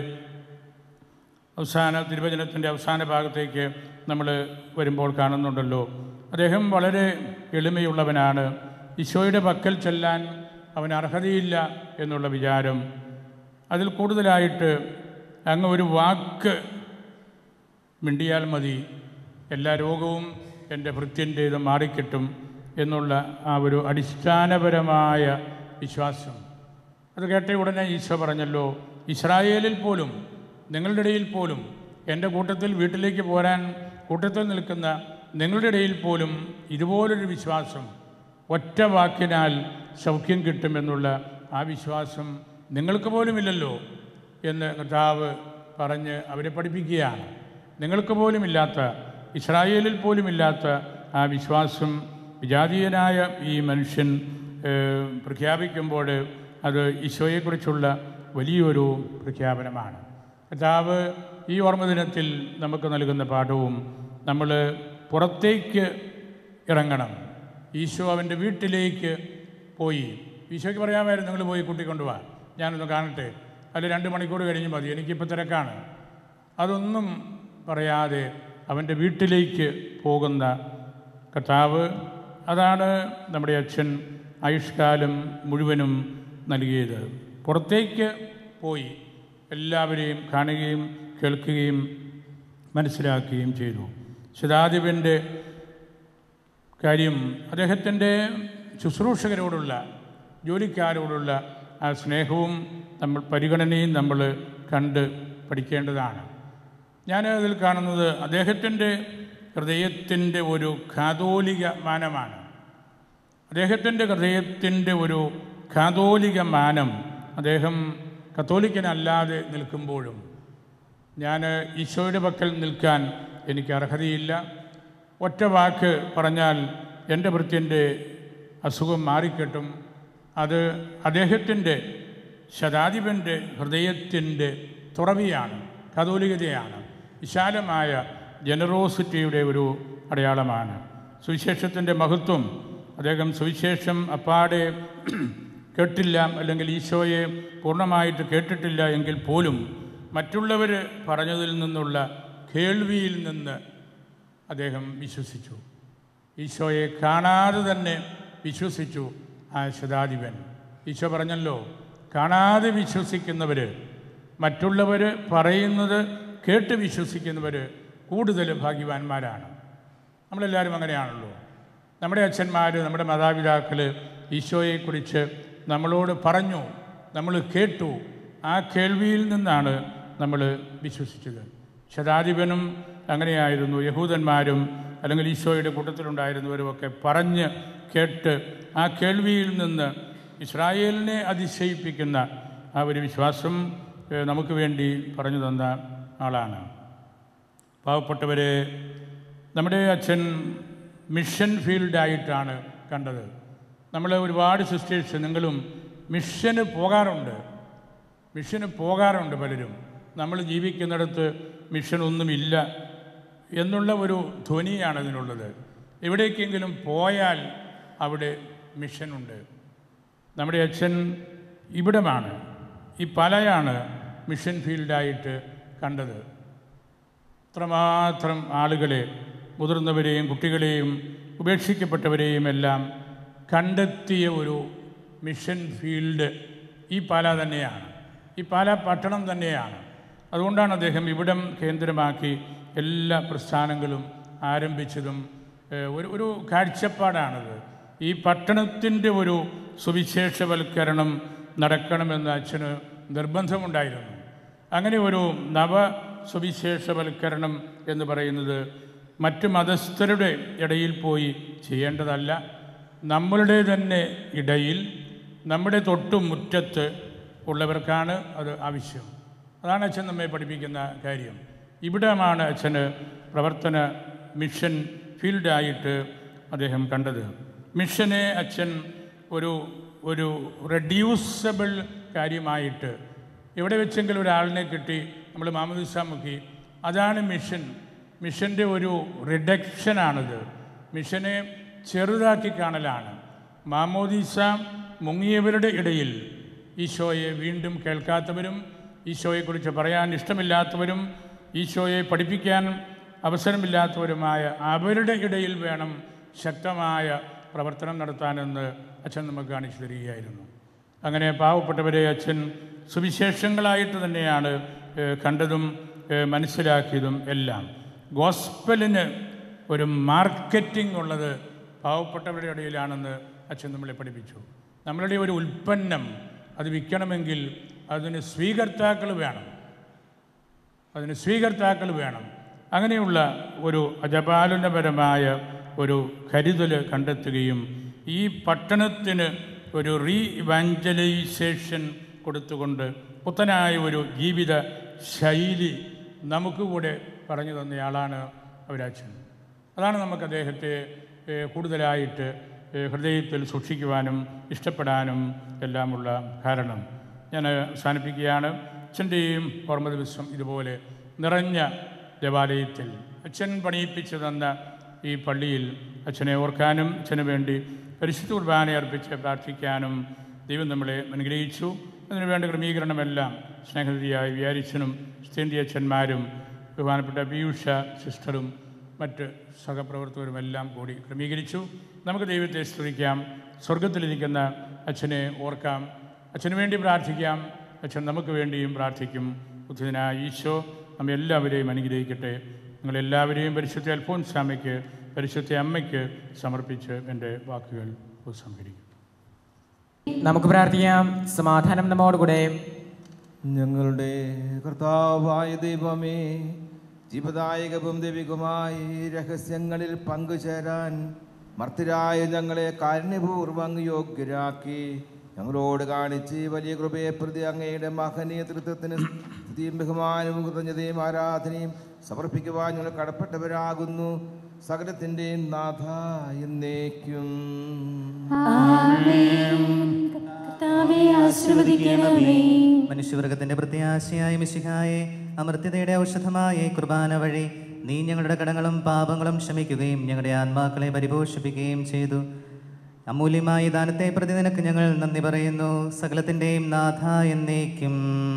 അവസാന തിരുവചനത്തിൻ്റെ അവസാന ഭാഗത്തേക്ക് നമ്മൾ വരുമ്പോൾ കാണുന്നുണ്ടല്ലോ അദ്ദേഹം വളരെ എളിമയുള്ളവനാണ് ഈശോയുടെ പക്കൽ ചെല്ലാൻ അവന് അർഹതയില്ല എന്നുള്ള വിചാരം അതിൽ കൂടുതലായിട്ട് അങ്ങ് ഒരു വാക്ക് മിണ്ടിയാൽ മതി എല്ലാ രോഗവും എൻ്റെ ഭൃത്യൻ്റേത് മാറിക്കിട്ടും എന്നുള്ള ആ ഒരു അടിസ്ഥാനപരമായ വിശ്വാസം അത് കേട്ട ഉടനെ ഈശോ പറഞ്ഞല്ലോ ഇസ്രായേലിൽ പോലും നിങ്ങളുടെ ഇടയിൽ പോലും എൻ്റെ കൂട്ടത്തിൽ വീട്ടിലേക്ക് പോരാൻ കൂട്ടത്തിൽ നിൽക്കുന്ന നിങ്ങളുടെ ഇടയിൽ പോലും ഇതുപോലൊരു വിശ്വാസം ഒറ്റ വാക്കിനാൽ സൗഖ്യം കിട്ടുമെന്നുള്ള ആ വിശ്വാസം നിങ്ങൾക്ക് പോലുമില്ലല്ലോ എന്ന് കർത്താവ് പറഞ്ഞ് അവരെ പഠിപ്പിക്കുകയാണ് നിങ്ങൾക്ക് പോലുമില്ലാത്ത ഇസ്രായേലിൽ പോലുമില്ലാത്ത ആ വിശ്വാസം വിജാതീയനായ ഈ മനുഷ്യൻ ഏഹ്, പ്രഖ്യാപിക്കുമ്പോൾ അത് ഈശോയെക്കുറിച്ചുള്ള വലിയൊരു പ്രഖ്യാപനമാണ് കർത്താവ് ഈ ഓർമ്മദിനത്തിൽ നമുക്ക് നൽകുന്ന പാഠവും നമ്മൾ പുറത്തേക്ക് ഇറങ്ങണം ഈശോ അവൻ്റെ വീട്ടിലേക്ക് പോയി ഈശോയ്ക്ക് പറയാമായിരുന്നു നിങ്ങൾ പോയി കൂട്ടിക്കൊണ്ടുപോവാ ഞാനൊന്ന് കാണട്ടെ അല്ല രണ്ട് മണിക്കൂർ കഴിഞ്ഞ് മതി എനിക്കിപ്പോൾ തിരക്കാണ് അതൊന്നും പറയാതെ അവൻ്റെ വീട്ടിലേക്ക് പോകുന്ന കർത്താവ് അതാണ് നമ്മുടെ അച്ഛൻ ആയുഷ്കാലം മുഴുവനും നൽകിയത് പുറത്തേക്ക് പോയി എല്ലാവരെയും കാണുകയും കേൾക്കുകയും മനസ്സിലാക്കുകയും ചെയ്തു ശതാധിപൻ്റെ കാര്യം അദ്ദേഹത്തിൻ്റെ ശുശ്രൂഷകരോടുള്ള ജോലിക്കാരോടുള്ള ആ സ്നേഹവും നമ്മൾ പരിഗണനയും നമ്മൾ കണ്ട് പഠിക്കേണ്ടതാണ് ഞാൻ അതിൽ കാണുന്നത് അദ്ദേഹത്തിൻ്റെ ഹൃദയത്തിൻ്റെ ഒരു കാതോലിക മാനമാണ് അദ്ദേഹത്തിൻ്റെ ഹൃദയത്തിൻ്റെ ഒരു കാതോലിക മാനം അദ്ദേഹം കത്തോലിക്കനല്ലാതെ നിൽക്കുമ്പോഴും ഞാൻ ഈശോയുടെ പക്കൽ നിൽക്കാൻ എനിക്ക് അർഹതയില്ല ഒറ്റ വാക്ക് പറഞ്ഞാൽ എൻ്റെ ഭൃത്യൻ്റെ അസുഖം മാറിക്കിട്ടും അത് അദ്ദേഹത്തിൻ്റെ ശതാധിപൻ്റെ ഹൃദയത്തിൻ്റെ തുറവിയാണ് കതോലികതയാണ് വിശാലമായ ജനറോസിറ്റിയുടെ ഒരു അടയാളമാണ് സുവിശേഷത്തിൻ്റെ മഹത്വം അദ്ദേഹം സുവിശേഷം അപ്പാടെ കേട്ടില്ല അല്ലെങ്കിൽ ഈശോയെ പൂർണ്ണമായിട്ട് കേട്ടിട്ടില്ല എങ്കിൽ പോലും മറ്റുള്ളവർ പറഞ്ഞതിൽ നിന്നുള്ള കേൾവിയിൽ നിന്ന് അദ്ദേഹം വിശ്വസിച്ചു ഈശോയെ കാണാതെ തന്നെ വിശ്വസിച്ചു ആ ശതാധിപൻ ഈശോ പറഞ്ഞല്ലോ കാണാതെ വിശ്വസിക്കുന്നവർ മറ്റുള്ളവർ പറയുന്നത് കേട്ട് വിശ്വസിക്കുന്നവർ കൂടുതൽ ഭാഗ്യവാന്മാരാണ് നമ്മളെല്ലാവരും അങ്ങനെയാണല്ലോ നമ്മുടെ അച്ഛന്മാർ നമ്മുടെ മാതാപിതാക്കൾ ഈശോയെക്കുറിച്ച് നമ്മളോട് പറഞ്ഞു നമ്മൾ കേട്ടു ആ കേൾവിയിൽ നിന്നാണ് നമ്മൾ വിശ്വസിച്ചത് ശതാധിപനും അങ്ങനെയായിരുന്നു യഹൂദന്മാരും അല്ലെങ്കിൽ ഈശോയുടെ കൂട്ടത്തിലുണ്ടായിരുന്നവരുമൊക്കെ പറഞ്ഞ് കേട്ട് ആ കേൾവിയിൽ നിന്ന് ഇസ്രായേലിനെ അതിശയിപ്പിക്കുന്ന ആ ഒരു വിശ്വാസം ഏഹ്, നമുക്ക് വേണ്ടി പറഞ്ഞു തന്ന ആളാണ് പാവപ്പെട്ടവരെ നമ്മുടെ അച്ഛൻ മിഷൻ ഫീൽഡായിട്ടാണ് കണ്ടത് നമ്മൾ ഒരുപാട് സിസ്റ്റേഴ്സ് നിങ്ങളും മിഷന് പോകാറുണ്ട് മിഷന് പോകാറുണ്ട് പലരും നമ്മൾ ജീവിക്കുന്നിടത്ത് മിഷനൊന്നുമില്ല എന്നുള്ള ഒരു ധ്വനിയാണ് അതിനുള്ളത് എവിടേക്കെങ്കിലും പോയാൽ അവിടെ മിഷനുണ്ട് നമ്മുടെ അച്ഛൻ ഇവിടമാണ് ഈ പലയാണ് മിഷൻ ഫീൽഡായിട്ട് കണ്ടത് അത്രമാത്രം ആളുകളെ മുതിർന്നവരെയും കുട്ടികളെയും ഉപേക്ഷിക്കപ്പെട്ടവരെയും എല്ലാം കണ്ടെത്തിയ ഒരു മിഷൻ ഫീൽഡ് ഈ പാല തന്നെയാണ് ഈ പാല പട്ടണം തന്നെയാണ് അതുകൊണ്ടാണ് അദ്ദേഹം ഇവിടം കേന്ദ്രമാക്കി എല്ലാ പ്രസ്ഥാനങ്ങളും ആരംഭിച്ചതും ഏഹ്, ഒരു ഒരു കാഴ്ചപ്പാടാണത് ഈ പട്ടണത്തിൻ്റെ ഒരു സുവിശേഷവൽക്കരണം നടക്കണമെന്ന് അച്ഛന് നിർബന്ധമുണ്ടായിരുന്നു അങ്ങനെ ഒരു നവ സുവിശേഷവൽക്കരണം എന്ന് പറയുന്നത് മറ്റ് മതസ്ഥരുടെ ഇടയിൽ പോയി ചെയ്യേണ്ടതല്ല നമ്മളുടെ തന്നെ ഇടയിൽ നമ്മുടെ തൊട്ടു മുറ്റത്ത് ഉള്ളവർക്കാണ് അത് ആവശ്യം അതാണ് അച്ഛൻ നമ്മെ പഠിപ്പിക്കുന്ന കാര്യം ഇവിടമാണ് അച്ഛന് പ്രവർത്തന മിഷൻ ഫീൽഡായിട്ട് അദ്ദേഹം കണ്ടത് മിഷനെ അച്ഛൻ ഒരു ഒരു റെഡ്യൂസബിൾ കാര്യമായിട്ട് എവിടെ വെച്ചെങ്കിലും ഒരാളിനെ കിട്ടി നമ്മൾ മാമദിസ മുക്കി അതാണ് മിഷൻ മിഷൻ്റെ ഒരു റിഡക്ഷനാണിത് മിഷനെ ചെറുതാക്കി കാണലാണ് മാമോദീസ മുങ്ങിയവരുടെ ഇടയിൽ ഈശോയെ വീണ്ടും കേൾക്കാത്തവരും ഈശോയെക്കുറിച്ച് പറയാൻ ഇഷ്ടമില്ലാത്തവരും ഈശോയെ പഠിപ്പിക്കാൻ അവസരമില്ലാത്തവരുമായ അവരുടെ ഇടയിൽ വേണം ശക്തമായ പ്രവർത്തനം നടത്താനെന്ന് അച്ഛൻ നമുക്ക് കാണിച്ചു തരികയായിരുന്നു അങ്ങനെ പാവപ്പെട്ടവരെ അച്ഛൻ സുവിശേഷങ്ങളായിട്ട് തന്നെയാണ് ഏഹ്, കണ്ടതും ഏഹ്, മനസ്സിലാക്കിയതും എല്ലാം ഗോസ്പലിന് ഒരു മാർക്കറ്റിംഗ് ഉള്ളത് പാവപ്പെട്ടവരുടെ ഇടയിലാണെന്ന് അച്ഛൻ നമ്മളെ പഠിപ്പിച്ചു നമ്മളുടെ ഒരു ഉൽപ്പന്നം അത് വിൽക്കണമെങ്കിൽ അതിന് സ്വീകർത്താക്കൾ വേണം അതിന് സ്വീകർത്താക്കൾ വേണം അങ്ങനെയുള്ള ഒരു അജപാലനപരമായ ഒരു കരുതൽ കണ്ടെത്തുകയും ഈ പട്ടണത്തിന് ഒരു റീ ഇവാഞ്ചലൈസേഷൻ കൊടുത്തുകൊണ്ട് പുത്തനായ ഒരു ജീവിത ശൈലി നമുക്ക് കൂടെ പറഞ്ഞു തന്നയാളാണ് അവരാച്ചൻ അതാണ് നമുക്ക് അദ്ദേഹത്തെ ഏഹ്, കൂടുതലായിട്ട് ഏഹ്, ഹൃദയത്തിൽ സൂക്ഷിക്കുവാനും ഇഷ്ടപ്പെടാനും എല്ലാമുള്ള കാരണം ഞാൻ അവസാനിപ്പിക്കുകയാണ് അച്ഛൻ്റെയും ഓർമ്മ ദിവസം ഇതുപോലെ നിറഞ്ഞ ദേവാലയത്തിൽ അച്ഛൻ പണിയിപ്പിച്ചു തന്ന ഈ പള്ളിയിൽ അച്ഛനെ ഓർക്കാനും അച്ഛന് വേണ്ടി പരിശുദ്ധ കുർബാന അർപ്പിച്ച് പ്രാർത്ഥിക്കാനും ദൈവം നമ്മളെ അനുഗ്രഹിച്ചു അതിനുവേണ്ട ക്രമീകരണമെല്ലാം സ്നേഹതിയായ വിചാരിച്ചനും സ്ഥേന്തി അച്ഛന്മാരും ബഹുമാനപ്പെട്ട പീയൂഷ സിസ്റ്ററും മറ്റ് സഹപ്രവർത്തകരുമെല്ലാം കൂടി ക്രമീകരിച്ചു നമുക്ക് ദൈവത്തെ സ്തുതിക്കാം സ്വർഗത്തിലിരിക്കുന്ന അച്ഛനെ ഓർക്കാം അച്ഛന് വേണ്ടി പ്രാർത്ഥിക്കാം അച്ഛൻ നമുക്ക് വേണ്ടിയും പ്രാർത്ഥിക്കും ഉദ്ധിതനായ ഈശോ നമ്മെ എല്ലാവരെയും അനുഗ്രഹിക്കട്ടെ നിങ്ങളെല്ലാവരെയും പരിശുദ്ധ അൽഫോൻസാമയ്ക്ക് പരിശുദ്ധ അമ്മയ്ക്ക് സമർപ്പിച്ച് എൻ്റെ വാക്കുകൾ ഉപസംഹരിക്കും നമുക്ക് പ്രാർത്ഥിക്കാം സമാധാനം നമ്മോടുകൂടെ ഞങ്ങളുടെ കർത്താവായ ദൈവമേ ജീവദായകവും ദൈവികമായി രഹസ്യങ്ങളിൽ പങ്കുചേരാൻ മർത്തരായ ഞങ്ങളെ കാരുണ്യപൂർവ്വം അങ്ങ് യോഗ്യരാക്കി ഞങ്ങളോട് കാണിച്ച് ഈ വലിയ കൃപയെ പ്രതി അങ്ങയുടെ മഹനീയ തൃത്വത്തിന് സ്തുതിയും ബഹുമാനവും കൃതജ്ഞതയും ആരാധനയും സമർപ്പിക്കുവാൻ ഞങ്ങൾ കടപ്പെട്ടവരാകുന്നു സകലത്തിൻ്റെയും നാഥ എന്നേക്കും കർത്താവെ ആശീർവദിക്കണമേ മനുഷ്യവർഗത്തിന്റെ പ്രത്യാശയായ മിശിഹായെ അമൃത്യതയുടെ ഔഷധമായ ഈ കുർബാന വഴി നീ ഞങ്ങളുടെ കടങ്ങളും പാപങ്ങളും ക്ഷമിക്കുകയും ഞങ്ങളുടെ ആത്മാക്കളെ പരിപോഷിപ്പിക്കുകയും ചെയ്തു അമൂല്യമായ ഈ ദാനത്തെ പ്രതി നിനക്ക് ഞങ്ങൾ നന്ദി പറയുന്നു സകലത്തിന്റെയും നാഥ എന്നേക്കും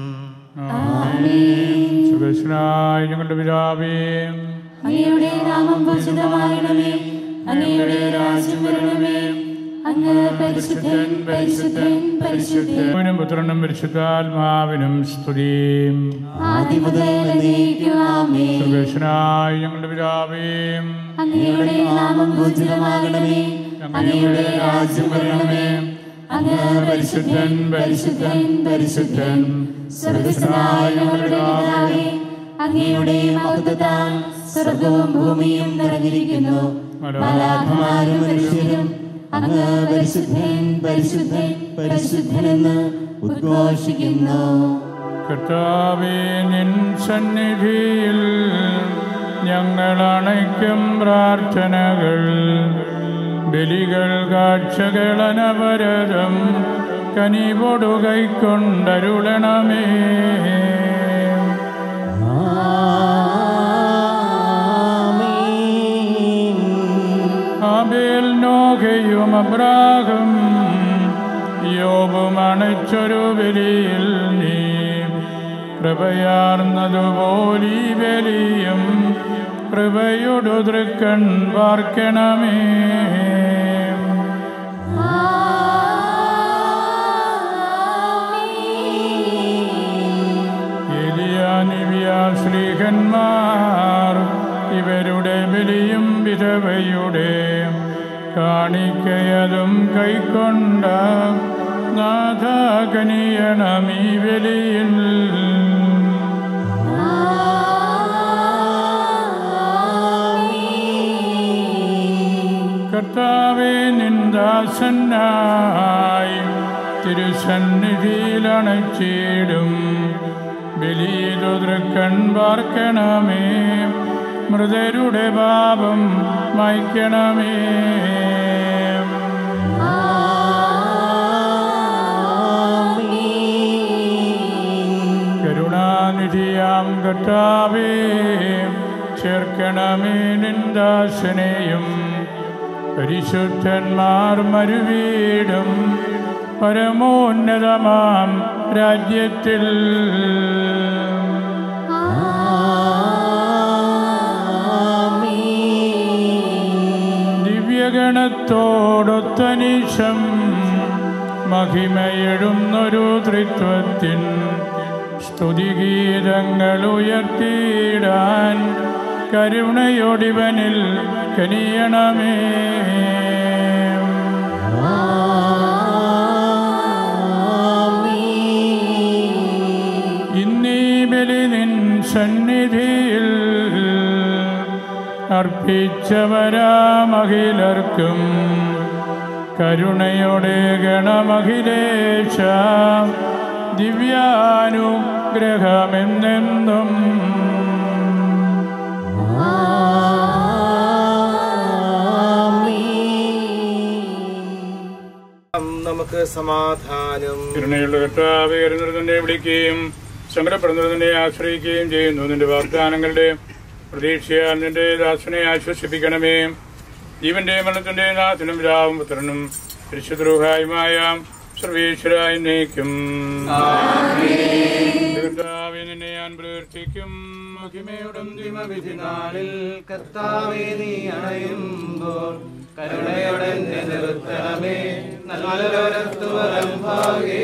സുഖസ്നായ ഞങ്ങളുടെ പിതാവേ അങ്ങയുടെ നാമം പൂജിതമാകണമേ അങ്ങയുടെ രാജ്യം വരണമേ അങ്ങ് പരിശുദ്ധൻ പരിശുദ്ധൻ പരിശുദ്ധൻ അവനും പുത്രനും പരിശുദ്ധാത്മാവിനും സ്തുതിയും ആദ്യം മുതൽ എന്നേക്കും ആമേൻ സുഖസ്നായ ഞങ്ങളുടെ പിതാവേ അങ്ങയുടെ നാമം പൂജിതമാകണമേ അങ്ങയുടെ രാജ്യം വരണമേ അങ്ങ് പരിശുദ്ധൻ പരിശുദ്ധൻ പരിശുദ്ധൻ സ്വർഗസ്നായ ഞങ്ങളുടെ പിതാവേ അങ്ങയുടെ മഹത്വത്താൽ സ്വർഗവും ഭൂമിയും നിറഞ്ഞിരിക്കുന്നു മാലാഖമാരും മനുഷ്യരും അങ്ങ് പരിശുദ്ധൻ പരിശുദ്ധൻ പരിശുദ്ധനെന്ന് ഉദ്ഘോഷിക്കുന്നു കർത്താവേ നിൻ സന്നിധിയിൽ ഞങ്ങൾ അണയ്ക്കും പ്രാർത്ഥനകൾ ബലികൾ കാഴ്ചകൾ അനവരതം കനിവൊടു കൈക്കൊണ്ടരുളണമേ ആബേൽ നോഹയും അബ്രാഹം യോബും അണച്ചൊരു ബലിയിൽ നീ കൃപയാർന്നതുപോലീ ബലിയും കൃപയൊടു തൃക്കൺ പാർക്കണമേ ശ്രീഹന്മാർ ഇവരുടെ ബലിയും വിധവയുടെ കാണിക്കയതും കൈക്കൊണ്ട നാഥാകനിയണമീ ബലിയിൽ കർത്താവെ നിന്ദാസനായി തിരുസന്നിധിയിലണച്ചിടും ബലിയിലുതൃക്കൺ പാർക്കണമേ മൃതരുടെ പാപം മായ്ക്കണമേ കരുണാനിധിയാം കർത്താവേ ചേർക്കണമേ നിന്ദാസനെയും പരിശുദ്ധന്മാർ മരുവീടും പരമോന്നതമാം രാജ്യത്തിൽ ദിവ്യഗണത്തോടൊത്തനിശം മഹിമയെഴുന്നൊരു ത്രിത്വത്തിൻ സ്തുതിഗീതങ്ങൾ ഉയർത്തിയിടാൻ കരുണയൊടിവനിൽ കനിയണമേ ഇന്നീ ബലി നിൻ സന്നിധിയിൽ അർപ്പിച്ചവരാമഹിലർക്കും കരുണയോടെ ഗണമഖിലേശ ദിവ്യാനുഗ്രഹമെന്നെന്നും നമുക്ക് സമാധാനം കരുണയുള്ള കർത്താവ് കരുന്നതിനെ വിളിക്കുകയും സങ്കടപ്പെടുന്നതിനെ ആശ്രയിക്കുകയും ചെയ്യുന്നു നിന്റെ വാഗ്ദാനങ്ങളുടെ പ്രതീക്ഷയാൽ നിന്റെ ദാസനെ ആശ്വസിപ്പിക്കണമേ ജീവന്റെ മരണത്തിന്റെ നാഥനും രാവും പുത്രനും പരിശുദ്രൂഹായുമായ സർവേശ്വരായി നയിക്കും കർത്താവെ നിന്നെ ഞാൻ പ്രവർത്തിക്കും മഹിമയുടെ ദിമവിധി നാളിൽ കർത്താവേ നീ അണയുമ്പോൾ കരുണയോടെ നിർത്തണമേ നല്ലൊരത്തു വരം ഭാഗേ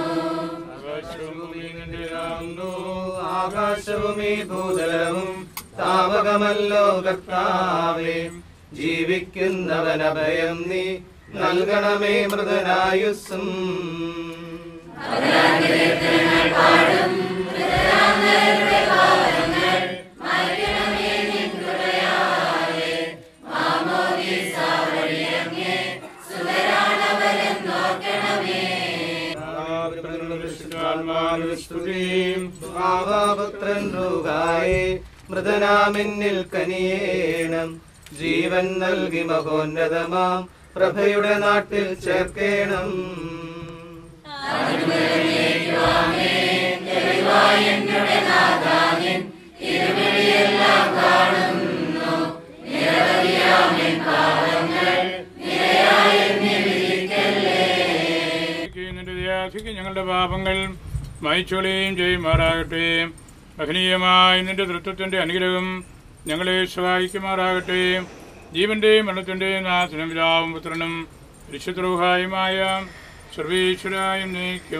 ആകാശവും ഈ ഭൂതലവും താവകമല്ലോ കർത്താവേ ജീവിക്കുന്നവനഭയം നീ നൽകണമേ മൃതനായുസ്സും പുത്രൻ രൂഹായേ മൃതനാമെന്നിൽ കനിയേണം ജീവൻ നൽകി മഹോന്നതമാം പ്രഭയുടെ നാട്ടിൽ ചേർക്കേണം നിന്റെ ദയാസിക്ക് ഞങ്ങളുടെ പാപങ്ങൾ മായ്ച്ചൊളിയും ചെയ്യുമാറാകട്ടെ മഹനീയമായ നിന്റെ തൃത്വത്തിന്റെ അനുഗ്രഹം ഞങ്ങളെ സഹായിക്കുമാറാകട്ടെ ജീവന്റെയും മരണത്തിന്റെയും നാഥനും പിതാവും പുത്രനും വിശുദ്രൂഹായുമായ സർവീശ്വരായും നീക്കും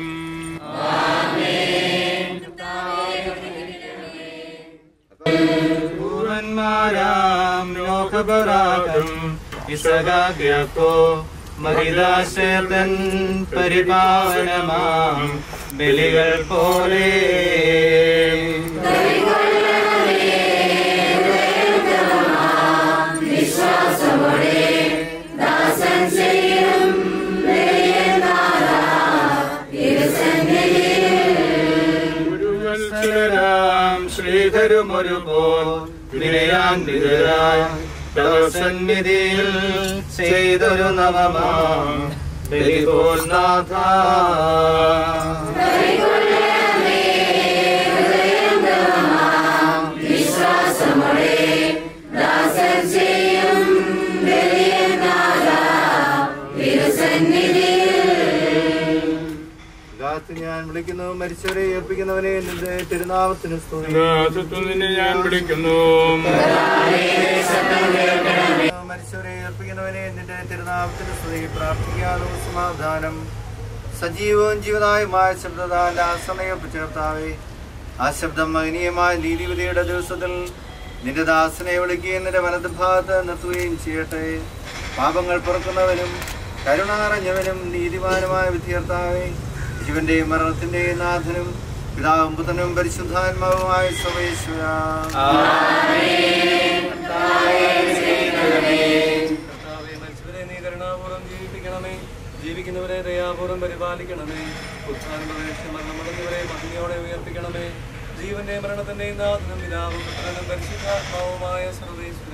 പൂർവന്മാരാം ലോകപരാഗം ഇസകാഗ്രഹോ മഹിതാശേർദൻ പരിപാവനമാം ബലികൾ പോലെ ഗുരുവത്സലരാം ശ്രീധരുമൊരുപോൽ വിനയാന്വിതരായ സന്നിധിയിൽ ചെയ്തൊരു നവമാം ബലിപോൽ നാഥ ദാസ് ഞാൻ വിളിക്കുന്നു മരിച്ചവരെ ഏൽപ്പിക്കുന്നവനെ നിന്റെ തിരുനാമത്തിന് സ്തുതി ദാസത്വം നിന്നെ ഞാൻ വിളിക്കുന്നു മരിച്ചവരെ ഏൽപ്പിക്കുന്നവനെ നിന്റെ തിരുനാമത്തിന് സ്തുതി പ്രാർത്ഥിക്കാനോ സമാധാനം സജീവവും ജീവനായുമായ ശബ്ദത്താൽ ആശ്രമയപ്പിച്ചെടുത്താവേ ആ ശബ്ദം മഹനീയമായ നീതിപതിയുടെ ദിവസത്തിൽ നിന്റെ ദാസനെ വിളിക്കുകയും നിന്റെ വലതുഭാഗത്ത് നിർത്തുകയും ചെയ്യട്ടെ പാപങ്ങൾ പൊറുക്കുന്നവനും കരുണ നിറഞ്ഞവനും നീതിമാനുമായ വിദ്യാർത്ഥാവേ ജീവന്റെയും മരണത്തിന്റെയും നാഥനും പിതാവും പുത്രനും പരിശുദ്ധാത്മാവുമായ സർവേശ്വര കർത്താവേ, മരിച്ചവരെ നീ കരുണാപൂർവ്വം ജീവിപ്പിക്കണമേ ജീവിക്കുന്നവരെ ദയാപൂർവ്വം പരിപാലിക്കണമേ ഉത്ഥാനം പ്രവേശിച്ച മരണമടഞ്ഞവരെ മഹിമയോടെ ഉയർപ്പിക്കണമേ ജീവന്റെ മരണത്തിന്റെയും നാഥനും പിതാവും പുത്രനും പരിശുദ്ധാത്മാവുമായ സർവേശ്വര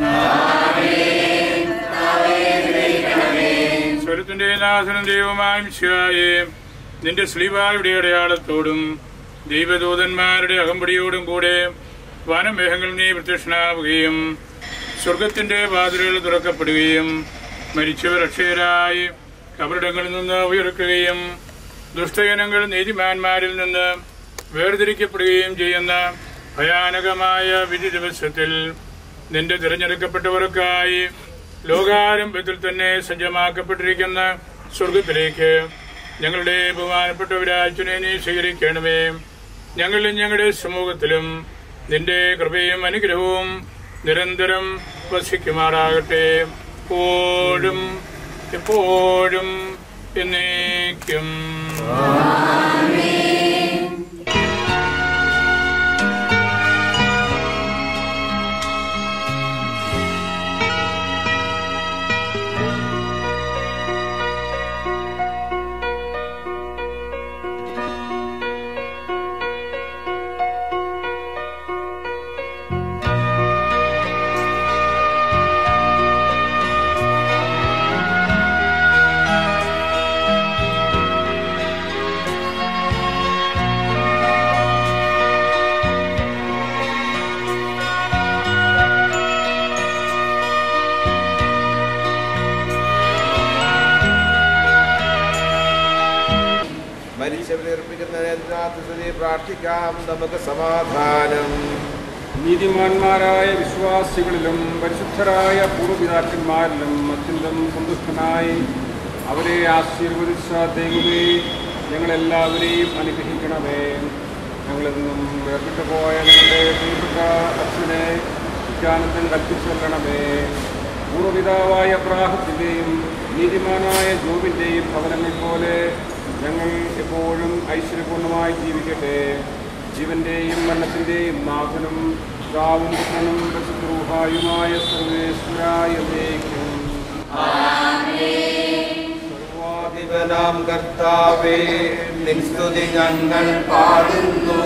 സ്വരത്തിന്റെ നാഥനും ദൈവമായും ശിവായേ നിന്റെ സ്ലീവായുടെ അടയാളത്തോടും ദൈവദൂതന്മാരുടെ അകമ്പടിയോടും കൂടെ വനമേഘങ്ങൾ നീ പ്രത്യക്ഷനാവുകയും സ്വർഗത്തിന്റെ വാതിലുകൾ തുറക്കപ്പെടുകയും മരിച്ചവർ അക്ഷയരായി കബറിടങ്ങളിൽ നിന്ന് ഉയർക്കുകയും ദുഷ്ടജനങ്ങൾ നീതിമാന്മാരിൽ നിന്ന് വേർതിരിക്കപ്പെടുകയും ചെയ്യുന്ന ഭയാനകമായ വിധി ദിവസത്തിൽ നിന്റെ തിരഞ്ഞെടുക്കപ്പെട്ടവർക്കായി ലോകാരംഭത്തിൽ തന്നെ സജ്ജമാക്കപ്പെട്ടിരിക്കുന്ന സ്വർഗത്തിലേക്ക് ഞങ്ങളുടെ ബഹുമാനപ്പെട്ടവരാജനെ നീ സ്വീകരിക്കണമേ ഞങ്ങളിലും ഞങ്ങളുടെ സമൂഹത്തിലും നിന്റെ കൃപയും അനുഗ്രഹവും നിരന്തരം വസിക്കുമാറാകട്ടെ എപ്പോഴും എപ്പോഴും എന്നേക്കും മരിച്ചവരെ അർപ്പിക്കുന്നതിനെ പ്രാർത്ഥിക്കാം നമുക്ക് സമാധാനം നീതിമാന്മാരായ വിശ്വാസികളിലും പരിശുദ്ധരായ പൂർവ്വപിതാക്കന്മാരിലും അത്യന്തം സന്തുഷ്ടനായി അവരെ ആശീർവദിച്ച ദൈവമേ ഞങ്ങളെല്ലാവരെയും അനുഗ്രഹിക്കണമേ ഞങ്ങളിൽ നിന്നും വേർപെട്ടു പോയ ഞങ്ങളുടെ പ്രിയപ്പെട്ട അച്ഛനെ സമാധാനത്തിന് കൽപ്പിച്ചൊല്ലണമേ പൂർവ്വപിതാവായ അബ്രാഹത്തിൻ്റെയും നീതിമാനായ ജോബിൻ്റെയും ഭവനങ്ങൾ പോലെ ഞങ്ങൾ എപ്പോഴും ഐശ്വര്യപൂർണ്ണമായി ജീവിക്കട്ടെ ജീവന്റെയും മരണത്തിന്റെയും നാഥനും പിതാവും പുത്രനും പരിശുദ്ധരൂഹായുമായ സർവേശ്വരായ എന്നേക്കും സർവാധിപനാം കർത്താവേ നിൻ സ്തുതി ഞങ്ങൾ പാടുന്നു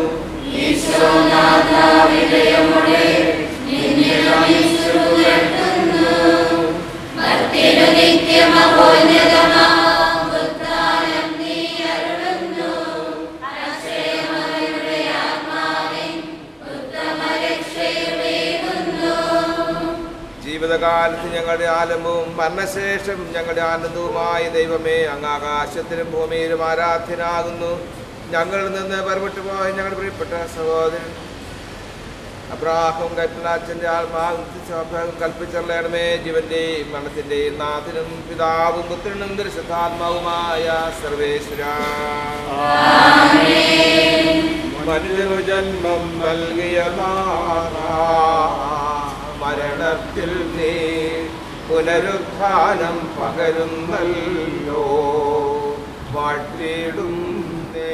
ജീവിതകാലത്ത് ഞങ്ങളുടെ ആലംബവും മരണശേഷം ഞങ്ങളുടെ ആനന്ദവുമായ ദൈവമേ അങ്ങ് ആകാശത്തിലും ഭൂമിയിലും ആരാധ്യനാകുന്നു ഞങ്ങളിൽ നിന്ന് വേർപെട്ടു പോയ ഞങ്ങളുടെ പ്രിയപ്പെട്ട സഹോദരൻ അബ്രാഹം കൈപ്പലാച്ചന്റെ ആത്മാഭാഗം കൽപ്പിച്ചറിയണമേ ജീവന്റെയും മരണത്തിന്റെയും നാഥനും പിതാവും പുത്രനും ദർശതാത്മാവുമായ സർവേശ്വര മനുഷ്യനു ജന്മം നൽകിയ നാഥാ, മരണത്തിൽ നീ പുനരുത്ഥാനം പകരുന്നല്ലോ വാഴ്ത്തിയിടുന്നേ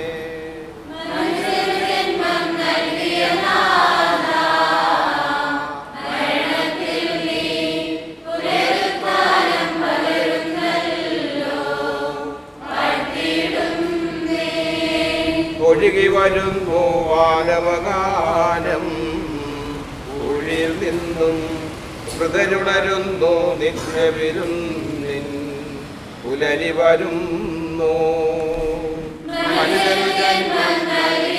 ഒഴുകി വരുന്നു വാനവഗാനം ഒഴിയിൽ നിന്നും ഹൃദരുണരുന്നു നിത്യവിരുന്നിൻ പുലരി വരുന്നു മനുഷ്യനു ജന്മം നൽകി